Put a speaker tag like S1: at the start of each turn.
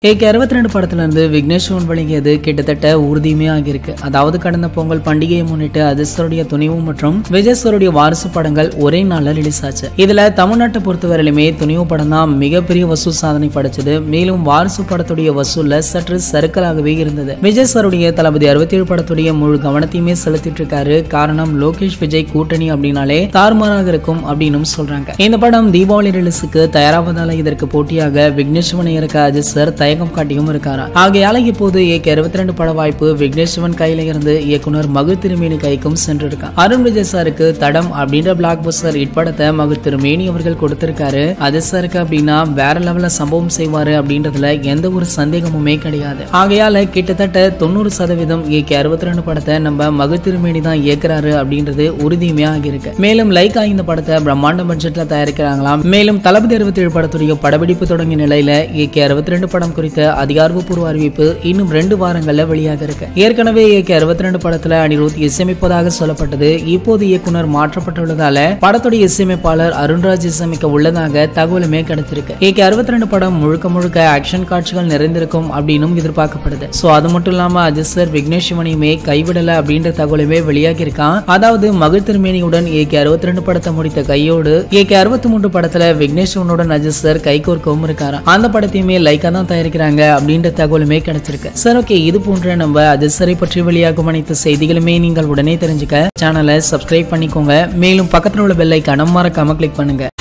S1: AK அறுபத்தி ரெண்டு படத்துல இருந்து விக்னேஸ்வரன் வழங்கியது கிட்டத்தட்ட உறுதியுமே ஆகியிருக்கு அதாவது கடந்த பொங்கல் பண்டிகையை முன்னிட்டு அதிர்ஷ்டருடைய துணிவு மற்றும் விஜய் வாரிசு படங்கள் ஒரே நாள்ல ரிலீஸ் ஆச்சு இதுல தமிழ்நாட்டை பொறுத்தவரையிலுமே துணிவு படம் தான் மிகப்பெரிய வசூல் சாதனை படைச்சது மேலும் வாரிசு படத்துடைய வசூல்ல சற்று சறுக்கலாகவே இருந்தது விஜய் சாருடைய தளபதி அறுபத்தி ஏழு படத்துடைய முழு கவனத்தையுமே செலுத்திட்டு இருக்காரு காரணம் லோகேஷ் விஜய் கூட்டணி அப்படின்னாலே தாறுமாறாக இருக்கும் அப்படின்னு சொல்றாங்க இந்த படம் தீபாவளி ரிலீஸுக்கு தயாராவதால இதற்கு போட்டியாக விக்னேஸ்வரன் இருக்க அஜித் சார் தயக்கம் காட்டியும் இருக்காரா ஆகையால இப்போது ஏக இருபத்தி ரெண்டு பட வாய்ப்பு விக்னேஸ்வரன் கையில இருந்து இயக்குனர் மகு திருமேனி கைக்கும் சென்றிருக்கான் அருண் விஜய் சாருக்கு தடம் அப்படின்ற பிளாக் பஸ்டர் ஹிட் படத்தை மகு திருமேனி அவர்கள் கொடுத்திருக்காரு அஜித் சாருக்கு அப்படின்னா வேற லெவல்ல சம்பவம் செய்வாரு அப்படின்றதுல எந்த ஒரு சந்தேகமுமே கிடையாது ஆகையால கிட்டத்தட்ட தொண்ணூறு சதவீதம் ஏகே அறுபத்தி ரெண்டு படத்தை நம்ம மகு திருமேனி தான் இயக்குறாரு அப்படின்றது உறுதியுமே ஆகியிருக்கு மேலும் லைக்கா இந்த படத்தை பிரம்மாண்ட பட்ஜெட்ல தயாரிக்கிறாங்களாம் மேலும் தளபதி அறுபத்தி ஏழு படத்துடைய படப்பிடிப்பு தொடங்கிய நிலையில ஏகே அறுபத்தி ரெண்டு படம் குறித்த அதிகாரப்பூர்வ அறிவிப்பு இன்னும் ரெண்டு வாரங்கள்ல வெளியாக இருக்கு ஏற்கனவே ஏகே அறுபத்தி ரெண்டு படத்துல அனிருத் இசையமைப்பதாக சொல்லப்பட்டது இப்போது இயக்குனர் மாற்றப்பட்டுள்ளதால படத்துடைய இசையமைப்பாளர் அருண்ராஜ் இசையமைக்க உள்ளதாக தகவலுமே கிடைச்சிருக்கு ஏகே அறுபத்தி ரெண்டு படம் முழுக்க முழுக்க ஆக்ஷன் காட்சிகள் நிறைந்திருக்கும் அப்படின்னும் எதிர்பார்க்கப்படுது சோ அது மட்டும் இல்லாம அஜித் சார் விக்னேஷ் சிவனையுமே கைவிடல அப்படின்ற தகவலுமே வெளியாகி இருக்கான் அதாவது மகள் திருமேனியுடன் ஏகே அறுபத்தி ரெண்டு படத்தை முடித்த கையோடு ஏகே அறுபத்தி மூன்று படத்துல விக்னேஷ் சிவனுடன் அஜித் சார் கைகோர்க்கவும் இருக்காராம் அந்த படத்தையுமே லைக்கா தான் தயாரிக்கிறாங்க அப்படின்ற தகவலுமே கிடைச்சிருக்கு சார் ஓகே இது போன்ற நம்ம அஜித் சாரை பற்றி வெளியாகும் அனைத்து செய்திகளுமே நீங்கள் உடனே தெரிஞ்சுக்க சேனலை சப்ஸ்கிரைப் பண்ணிக்கோங்க மேலும் பக்கத்தில் உள்ள பெல் ஐக்கான மறக்காம கிளிக் பண்ணுங்க